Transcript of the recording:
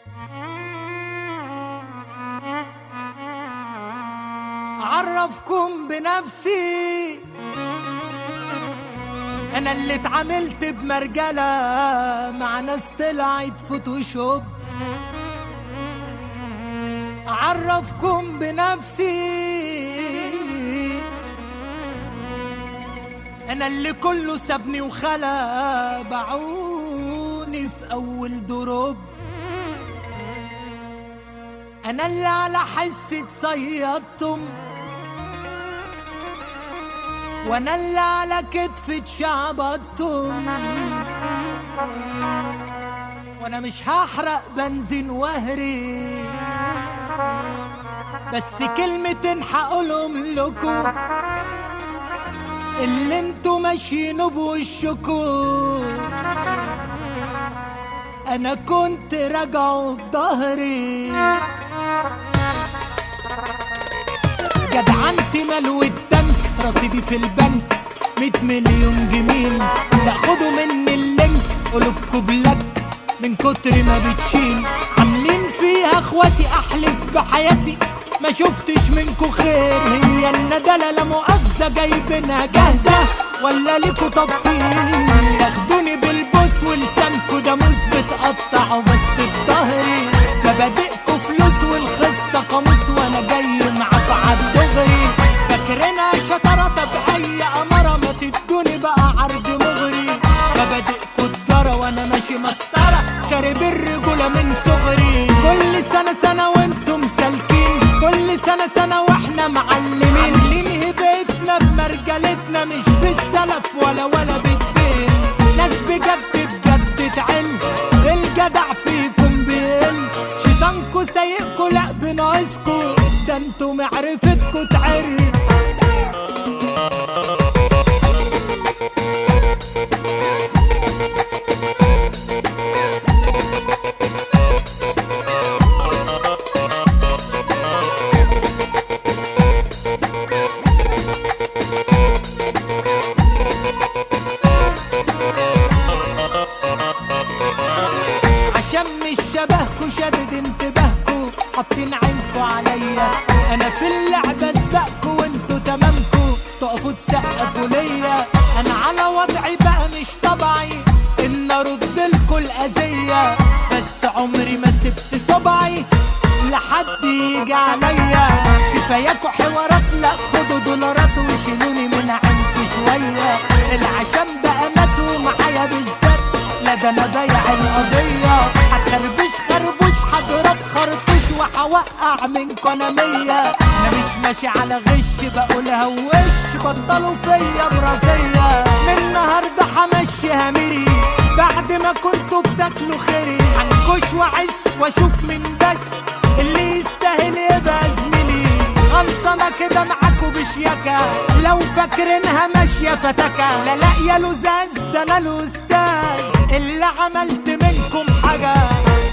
أعرفكم بنفسي أنا اللي اتعاملت بمرجلة مع ناس طلعت فوتوشوب أعرفكم بنفسي أنا اللي كله سابني وخلا باعوني في أول دروب أنا اللي على حسي اتصيدتم وانا اللي على كتفي اتشعبطتم وانا مش هحرق بنزين وهري بس كلمتين هقولهم لكم اللي انتوا ماشيين بوشكم انا كنت راجعه بظهري جدعنتي ملو التانك رصيدي في البنك 100 مليون جنيه لا خدوا مني اللينك قلوبكوا بلك من كتر ما بتشيل عاملين فيها اخواتي احلف بحياتي ما شفتش منكو خير هي الندلة لا مؤاخذة جايبينها جاهزة ولا ليكوا تبصير ياخدوني بالبوس ولسانكوا ده موس بتقطعوا بس في ظهري مبادئكوا فلوس والخصة قاموس وانا جاي معاكوا عالدغري فاكرينها شطرة طب اي امارة ما تدوني بقى عرض مغري مبادئكوا تجارة وانا ماشي مسطرة شارب الرجولة من صغري كل سنة سنة وانتم سالكين كل سنة سنة واحنا معلمين عاملين هبتنا بمرجلتنا مش بالسلف ولا ولا بالدين ناس بجد بجد تعن الجدع فيكم بيقل شيطانكوا سايقكوا لا بناقصكوا ده انتوا معرفتكوا تعر عشان مش شبهكوا شادد انتباهكوا حاطين عينكوا عليا انا في اللعبة سبقكوا وانتوا تمامكوا تقفوا تسقفوا ليا انا على وضعي بقى مش طبعي ان ارد لكوا الاذية بس عمري ما سبت صبعي لحد يجي عليا كفاياكوا حوارات لا خدوا دولارات وشيلوني من عينكوا شوية العشان بقى ماتوا معايا بالذات لا ده انا بايع القضية هتخربش خربوش هضرب خرطوش وهوقع منكوا انا مية انا مش ماشي على غش بقولها وش بطلوا فيا مرازية من النهاردة همشيها ميري بعد ما كنتوا بتاكلوا خيري هنكش وعز واشوف مين بس اللي يستاهل يبقى زميلي خلصانة كده معاكوا بشياكة لو فاكرينها ماشية فتكة لا لا يا لزاز ده انا الاستاذ اللي عملت منكم حاجة